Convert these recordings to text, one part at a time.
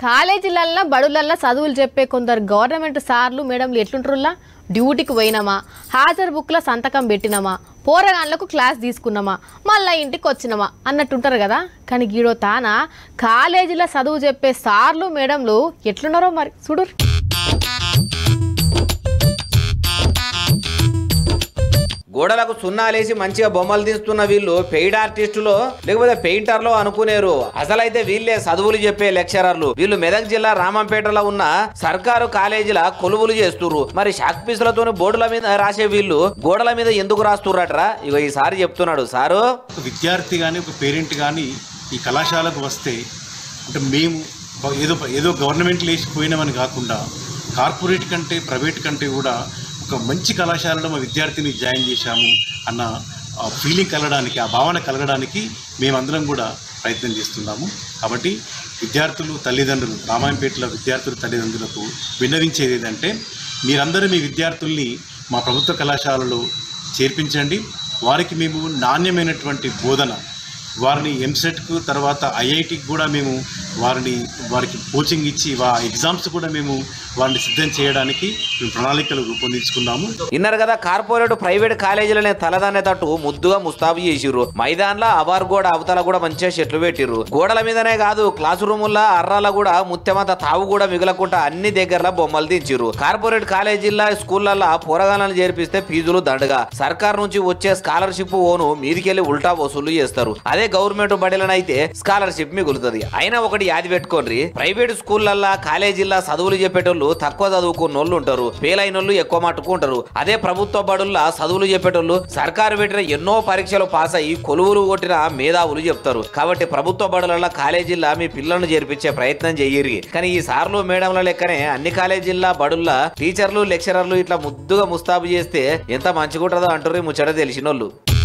కాలేజీలల్లో బడులల్లో చదువులు చెప్పే కొందరు గవర్నమెంట్ సార్లు మేడంలు ఎట్లుంటారులా డ్యూటీకి పోయినామా హాజరు బుక్లో సంతకం పెట్టినామా పోరగాళ్ళకు క్లాస్ తీసుకున్నామా మళ్ళా ఇంటికి వచ్చినామా అన్నట్టుంటారు కదా కానీ గీడో తాన కాలేజీలో చదువు చెప్పే సార్లు మేడంలు ఎట్లున్నారో మరి చూడు గోడలకు సున్నాలేసి మంచిగా బొమ్మలు తీస్తున్న వీళ్ళు పెయిడ్ ఆర్టిస్టులో లేకపోతే పెయింటర్లో అనుకునేరు అసలైతే వీళ్ళే చదువులు చెప్పే లెక్చరర్లు వీళ్ళు మెదక్ జిల్లా రామంపేటలో ఉన్న సర్కారు కాలేజీల కొలువులు చేస్తుర్రు మరి షాక్ పీసులతో బోర్డుల మీద రాసే వీళ్ళు గోడల మీద ఎందుకు రాస్తుర్రట్రా ఇగో ఈసారి చెప్తున్నాడు సారు ఒక విద్యార్థి కానీ ఒక పేరెంట్ కానీ ఈ కళాశాలకు వస్తే అంటే మేము బ- ఏదో ఏదో గవర్నమెంట్ లేచిపోయినామని కాకుండా కార్పొరేట్ కంటే ప్రైవేట్ కంటే కూడా ఒక మంచి కళాశాలలో మా విద్యార్థిని జాయిన్ చేశాము అన్న ఆ ఫీలింగ్ కలగడానికి ఆ భావన కలగడానికి మేమందరం కూడా ప్రయత్నం చేస్తున్నాము కాబట్టి విద్యార్థులు తల్లిదండ్రులు రామాయంపేటలో విద్యార్థుల తల్లిదండ్రులకు విన్నవించేది ఏంటంటే మీరందరూ మీ విద్యార్థుల్ని మా ప్రభుత్వ కళాశాలలో చేర్పించండి వారికి మేము నాణ్యమైనటువంటి బోధన వారిని ఎంసెట్కు తర్వాత ఐఐటికి కూడా మేము వారిని వారికి కోచింగ్ ఇచ్చి వా ఎగ్జామ్స్ కూడా మేము వారిని సిద్ధం చేయడానికి మేము ప్రణాళికలు రూపొందించుకున్నాము విన్నారు కదా కార్పొరేట్ ప్రైవేట్ కాలేజీలనే తలదాన్నేటట్టు ముద్దుగా ముస్తాబు చేసిర్రు మైదాన్లో అవార్ గోడ అవతల కూడా మంచిగా చెట్లు పెట్టిర్రు గోడల మీదనే కాదు క్లాస్ రూముల్లో అర్రాల కూడా ముత్యమంత తావు కూడా మిగలకుండా అన్ని దగ్గరలో బొమ్మలు దించిర్రు కార్పొరేట్ కాలేజీల్లో స్కూళ్ళల్లో పోరగాలను చేర్పిస్తే ఫీజులు దండగా సర్కార్ నుంచి వచ్చే స్కాలర్షిప్ ఓను మీదికెళ్ళి ఉల్టా వసూలు చేస్తారు అదే గవర్నమెంట్ బడిలనైతే స్కాలర్షిప్ మిగులుతుంది అయినా ఒకటి యాది పెట్టుకోండి ప్రైవేట్ స్కూళ్ళల్లో కాలేజీల్లో చదువులు చెప్పేటోళ్ళు తక్కువ చదువుకున్న వాళ్ళు ఉంటారు ఫెయిల్ వాళ్ళు ఎక్కువ మట్టుకుంటారు అదే ప్రభుత్వ బడుల్లో చదువులు చెప్పేటోళ్ళు సర్కారు పెట్టిన ఎన్నో పరీక్షలు పాస్ అయ్యి కొలువులు కొట్టిన మేధావులు చెప్తారు కాబట్టి ప్రభుత్వ బడులలో కాలేజీల్లో మీ పిల్లలను చేర్పించే ప్రయత్నం చెయ్యరి కానీ ఈ సార్లు మేడంల లెక్కనే అన్ని కాలేజీల్లో బడుల్లో టీచర్లు లెక్చరర్లు ఇట్లా ముద్దుగా ముస్తాబు చేస్తే ఎంత మంచిగుంటుందో అంటారు ఈ ముచ్చట తెలిసినోళ్ళు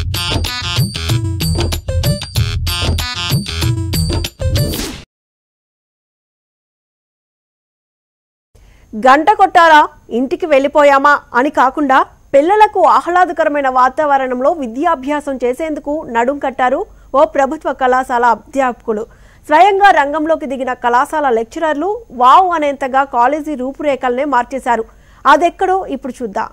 గంట కొట్టారా ఇంటికి వెళ్ళిపోయామా అని కాకుండా పిల్లలకు ఆహ్లాదకరమైన వాతావరణంలో విద్యాభ్యాసం చేసేందుకు నడుం కట్టారు ఓ ప్రభుత్వ కళాశాల అధ్యాపకులు స్వయంగా రంగంలోకి దిగిన కళాశాల లెక్చరర్లు వావ్ అనేంతగా కాలేజీ రూపురేఖల్నే మార్చేశారు అదెక్కడో ఇప్పుడు చూద్దాం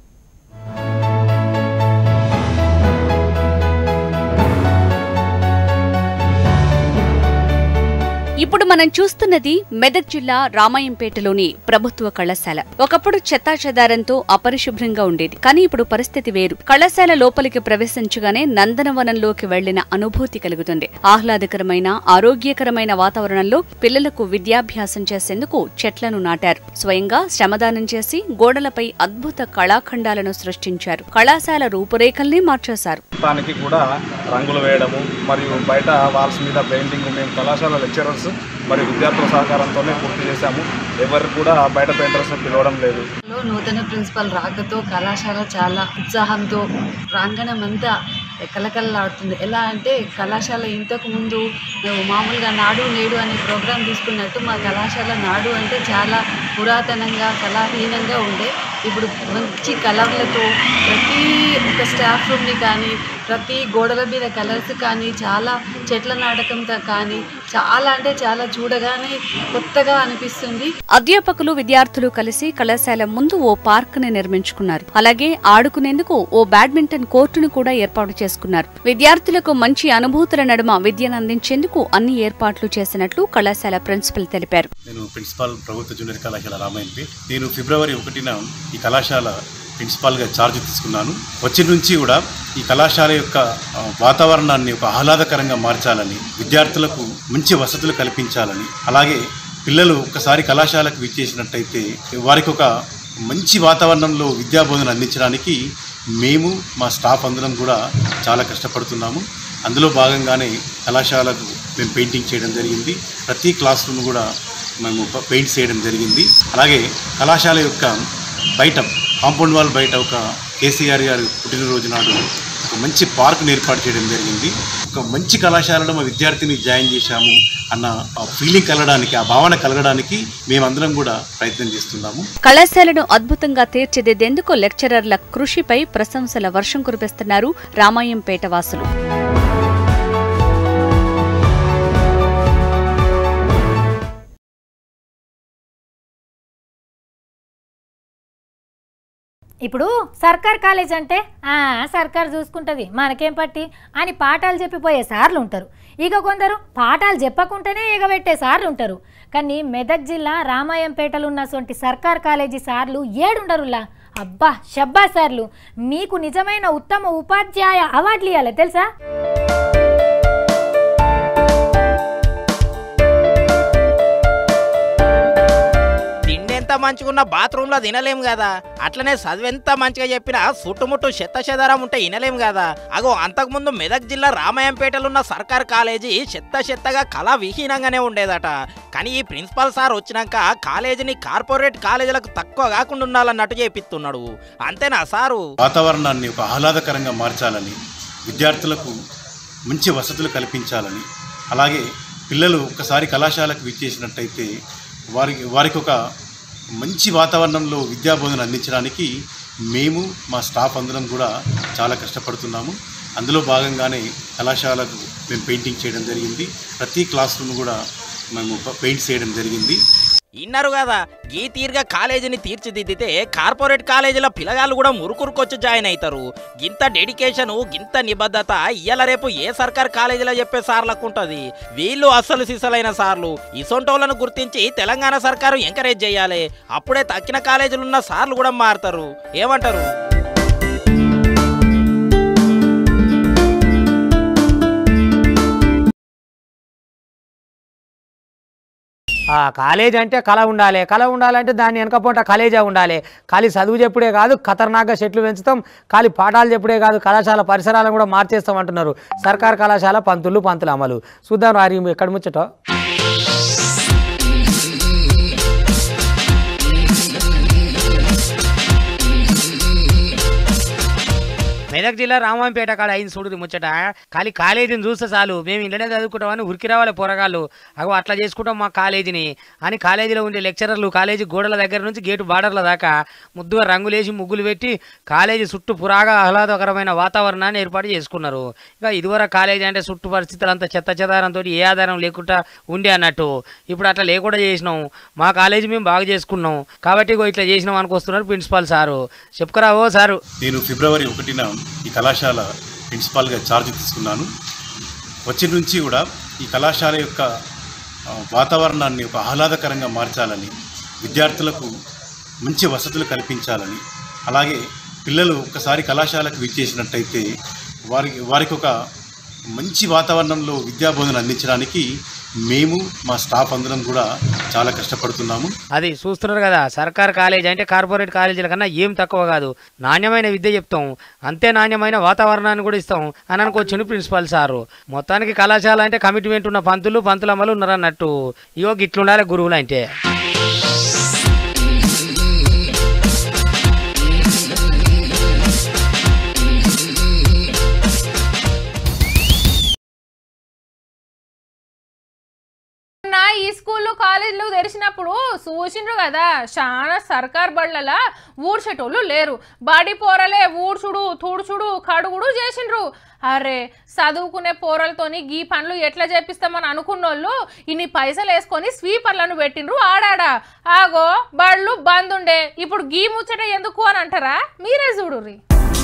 ఇప్పుడు మనం చూస్తున్నది మెదక్ జిల్లా రామాయంపేటలోని ప్రభుత్వ కళాశాల ఒకప్పుడు చెత్తాచెదారంతో అపరిశుభ్రంగా ఉండేది కానీ ఇప్పుడు పరిస్థితి వేరు కళాశాల లోపలికి ప్రవేశించగానే నందనవనంలోకి వెళ్లిన అనుభూతి కలుగుతుంది ఆహ్లాదకరమైన ఆరోగ్యకరమైన వాతావరణంలో పిల్లలకు విద్యాభ్యాసం చేసేందుకు చెట్లను నాటారు స్వయంగా శ్రమదానం చేసి గోడలపై అద్భుత కళాఖండాలను సృష్టించారు కళాశాల రూపురేఖల్ని మార్చేశారు మొత్తానికి కూడా రంగులు వేయడము మరియు బయట వాల్స్ మీద పెయింటింగ్ మేము కళాశాల లెక్చరర్స్ మరియు విద్యార్థుల సహకారంతోనే పూర్తి చేశాము ఎవరు కూడా బయట పెయింటర్స్ పిలవడం లేదు లో నూతన ప్రిన్సిపల్ రాకతో కళాశాల చాలా ఉత్సాహంతో ప్రాంగణం అంతా కలకలలాడుతుంది ఎలా అంటే కళాశాల ఇంతకు ముందు మేము మామూలుగా నాడు నేడు అనే ప్రోగ్రాం తీసుకున్నట్టు మా కళాశాల నాడు అంటే చాలా పురాతనంగా కళాహీనంగా ఉండే ఇప్పుడు మంచి కలర్లతో ప్రతి ఒక స్టాఫ్ రూమ్ని కానీ ప్రతి గోడల మీద కలర్స్ కానీ చాలా చెట్ల నాటకంతో కానీ చాలా అంటే చాలా చూడగానే కొత్తగా అనిపిస్తుంది అధ్యాపకులు విద్యార్థులు కలిసి కళాశాల ముందు ఓ పార్క్ ని నిర్మించుకున్నారు అలాగే ఆడుకునేందుకు ఓ బ్యాడ్మింటన్ కోర్టును కూడా ఏర్పాటు చేసుకున్నారు విద్యార్థులకు మంచి అనుభూతుల నడుమ విద్యను అందించేందుకు అన్ని ఏర్పాట్లు చేసినట్లు కళాశాల ప్రిన్సిపల్ తెలిపారు నేను ప్రిన్సిపాల్ ప్రభుత్వ జూనియర్ కళాశాల రామాయణపేట్ నేను ఫిబ్రవరి ఒకటిన ఈ కళాశాల ప్రిన్సిపాల్గా ఛార్జ్ తీసుకున్నాను వచ్చి నుంచి కూడా ఈ కళాశాల యొక్క ఆ, వాతావరణాన్ని ఒక ఆహ్లాదకరంగా మార్చాలని విద్యార్థులకు మంచి వసతులు కల్పించాలని అలాగే పిల్లలు ఒకసారి కళాశాలకు విచ్చేసినట్టయితే వారికి ఒక మంచి వాతావరణంలో విద్యాబోధన అందించడానికి మేము మా స్టాఫ్ అందరం కూడా చాలా కష్టపడుతున్నాము అందులో భాగంగానే కళాశాలకు మేము పెయింటింగ్ చేయడం జరిగింది ప్రతి క్లాస్ రూమ్ కూడా మేము ప- పెయింట్ చేయడం జరిగింది అలాగే కళాశాల యొక్క బయట కాంపౌండ్ వాల్ బయట ఒక కేసీఆర్ గారి పుట్టినరోజు నాడు ఒక మంచి పార్క్ను ఏర్పాటు చేయడం జరిగింది ఒక మంచి కళాశాలలో మా విద్యార్థిని జాయిన్ చేశాము అన్న ఆ ఫీలింగ్ కలగడానికి ఆ భావన కలగడానికి మేమందరం కూడా ప్రయత్నం చేస్తున్నాము కళాశాలను అద్భుతంగా తీర్చిదిద్దేందుకు లెక్చరర్ల కృషిపై ప్రశంసల వర్షం కురిపిస్తున్నారు రామాయంపేట వాసులు ఇప్పుడు సర్కార్ కాలేజ్ అంటే ఆ సర్కార్ చూసుకుంటుంది మనకేం పట్టి అని పాఠాలు చెప్పిపోయే సార్లు ఉంటారు ఇక కొందరు పాఠాలు చెప్పకుండానే ఎగబెట్టే సార్లు ఉంటారు కానీ మెదక్ జిల్లా రామాయంపేటలో ఉన్నటువంటి సర్కార్ కాలేజీ సార్లు ఏడుండరులా అబ్బా షబ్బా సార్లు మీకు నిజమైన ఉత్తమ ఉపాధ్యాయ అవార్డులు ఇవ్వాలి తెలుసా తిండి ఎంత మంచిగున్నా బాత్రూంలో తినలేం కదా అట్లనే చదువు ఎంత మంచిగా చెప్పినా చుట్టుముట్టు చెత్త చెదారం ఉంటే వినలేం కదా అగో అంతకుముందు మెదక్ జిల్లా రామాయంపేటలో ఉన్న సర్కార్ కాలేజీ చెత్త చెత్తగా కళా విహీనంగానే ఉండేదట కానీ ఈ ప్రిన్సిపల్ సార్ వచ్చినాక కాలేజీని కార్పొరేట్ కాలేజీలకు తక్కువ కాకుండా ఉండాలన్నట్టు చేపిస్తున్నాడు అంతేనా సారు వాతావరణాన్ని ఒక ఆహ్లాదకరంగా మార్చాలని విద్యార్థులకు మంచి వసతులు కల్పించాలని అలాగే పిల్లలు ఒక్కసారి కళాశాలకు విచ్చేసినట్టయితే వారికి వారికి ఒక మంచి వాతావరణంలో విద్యాబోధన అందించడానికి మేము మా స్టాఫ్ అందరం కూడా చాలా కష్టపడుతున్నాము అందులో భాగంగానే కళాశాలకు మేము పెయింటింగ్ చేయడం జరిగింది ప్రతి క్లాస్ రూమ్ కూడా మేము పెయింట్ చేయడం జరిగింది ఇన్నారు కదా గీ తీరుగా కాలేజీని తీర్చిదిద్దితే కార్పొరేట్ కాలేజీల పిల్లగాళ్ళు కూడా మురుకురుకొచ్చి జాయిన్ అవుతారు గింత డెడికేషన్ గింత నిబద్ధత ఇయ్యాల రేపు ఏ సర్కార్ కాలేజీలో చెప్పే సార్లకు ఉంటుంది వీళ్ళు అస్సలు సిసలైన సార్లు ఇసొంటోళ్లను గుర్తించి తెలంగాణ సర్కారు ఎంకరేజ్ చేయాలి అప్పుడే తక్కిన కాలేజీలు ఉన్న సార్లు కూడా మారుతారు ఏమంటారు ఆ కాలేజ్ అంటే కళ ఉండాలి కళ ఉండాలంటే దాన్ని వెనకపోట కాలేజే ఉండాలి ఖాళీ చదువు చెప్పుడే కాదు ఖతర్నాక్గా చెట్లు పెంచుతాం ఖాళీ పాఠాలు చెప్పుడే కాదు కళాశాల పరిసరాలను కూడా మార్చేస్తాం అంటున్నారు సర్కార్ కళాశాల పంతులు పంతులు అమలు చూద్దాం రారి ఎక్కడ ముచ్చటో మెదక్ జిల్లా రామాంపేట కాడ అయింది చూడు ముచ్చట ఖాళీ కాలేజీని చూస్తే చాలు మేము ఇంట్లోనే చదువుకుంటామని ఉరికి రావాలి పోరగాళ్ళు అగో అట్లా చేసుకుంటాం మా కాలేజీని అని కాలేజీలో ఉండే లెక్చరర్లు కాలేజీ గోడల దగ్గర నుంచి గేటు బార్డర్ల దాకా ముద్దుగా రంగులేసి ముగ్గులు పెట్టి కాలేజీ చుట్టూ పురాగా ఆహ్లాదకరమైన వాతావరణాన్ని ఏర్పాటు చేసుకున్నారు ఇక ఇదివరకు కాలేజీ అంటే చుట్టూ పరిస్థితులు అంతా చెత్త చెదారంతో ఏ ఆధారం లేకుండా ఉండే అన్నట్టు ఇప్పుడు అట్లా లేకుండా చేసినాం మా కాలేజీ మేము బాగా చేసుకున్నాం కాబట్టి ఇగో ఇట్లా చేసినాం అనుకొస్తున్నారు ప్రిన్సిపాల్ సారు చెప్పుకురా ఓ సారు నేను ఫిబ్రవరి ఒకటిన ఈ కళాశాల ప్రిన్సిపాల్గా ఛార్జ్ తీసుకున్నాను వచ్చి నుంచి కూడా ఈ కళాశాల యొక్క ఆ, వాతావరణాన్ని ఒక ఆహ్లాదకరంగా మార్చాలని విద్యార్థులకు మంచి వసతులు కల్పించాలని అలాగే పిల్లలు ఒక్కసారి కళాశాలకు విచ్చేసినట్టయితే వారికి వారికి ఒక మంచి వాతావరణంలో విద్యాబోధన అందించడానికి మేము మా స్టాఫ్ అందరం కూడా చాలా కష్టపడుతున్నాము అది చూస్తున్నారు కదా సర్కార్ కాలేజ్ అంటే కార్పొరేట్ కాలేజీల కన్నా ఏం తక్కువ కాదు నాణ్యమైన విద్య చెప్తాం అంతే నాణ్యమైన వాతావరణాన్ని కూడా ఇస్తాం అని అనుకోవచ్చు ప్రిన్సిపాల్ సారు మొత్తానికి కళాశాల అంటే కమిట్మెంట్ ఉన్న పంతులు పంతులమ్మలు ఉన్నారన్నట్టు ఇగో గిట్లుండాలి గురువులు అంటే నా ఈ స్కూళ్ళు కాలేజీలు తెరిచినప్పుడు చూసిండ్రు కదా చాలా సర్కార్ బళ్ళల ఊడ్చేటోళ్ళు లేరు బడి పోరలే ఊడ్చుడు తుడుచుడు కడుగుడు చేసిండ్రు అరే చదువుకునే పోరలతోని గీ పనులు ఎట్లా చేపిస్తామని అనుకున్నోళ్ళు ఇన్ని పైసలు వేసుకొని స్వీపర్లను పెట్టిండ్రు ఆడాడా ఆగో బళ్ళు బంద్ ఉండే ఇప్పుడు గీ ముచ్చట ఎందుకు అని అంటారా మీరే చూడుర్రి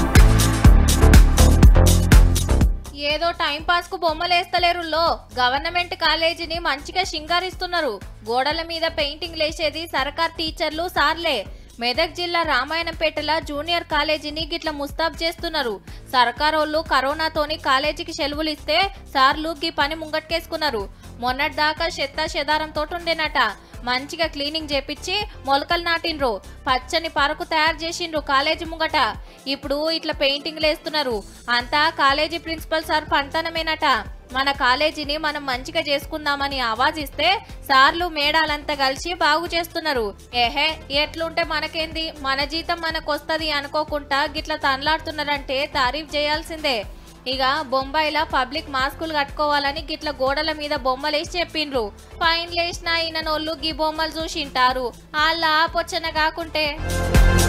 ఏదో టైం పాస్ కు బొమ్మలేస్తలేరు లో గవర్నమెంట్ కాలేజీని మంచిగా షింగారిస్తున్నారు గోడల మీద పెయింటింగ్ లేసేది సర్కార్ టీచర్లు సార్లే మెదక్ జిల్లా రామాయణంపేటల జూనియర్ కాలేజీని గిట్ల ముస్తాబ్ చేస్తున్నారు సర్కారోళ్ళు కరోనాతోని కాలేజీకి సెలవులు ఇస్తే సార్లు గీ పని ముంగట్కేసుకున్నారు మొన్నటిదాకా చెత్త చెదారంతో ఉండేనట మంచిగా క్లీనింగ్ చేపించి మొలకలు నాటిండ్రు పచ్చని పరకు తయారు చేసిండ్రు కాలేజీ ముంగట ఇప్పుడు ఇట్లా పెయింటింగ్లు వేస్తున్నారు అంతా కాలేజీ ప్రిన్సిపల్ సార్ పంతనమేనట మన కాలేజీని మనం మంచిగా చేసుకుందామని ఆవాజ్ ఇస్తే సార్లు మేడాలంతా కలిసి బాగు చేస్తున్నారు ఏహే ఎట్లుంటే మనకేంది మన జీతం మనకొస్తది అనుకోకుండా గిట్ల తనలాడుతున్నారంటే తారీఫ్ చేయాల్సిందే ఇక బొంబాయిలో పబ్లిక్ మాస్కులు కట్టుకోవాలని గిట్ల గోడల మీద బొమ్మలేసి చెప్పిండ్రు ఫైన్ లేసిన ఈయనోళ్ళు గీ బొమ్మలు చూసింటారు వాళ్ళ ఆపొచ్చన కాకుంటే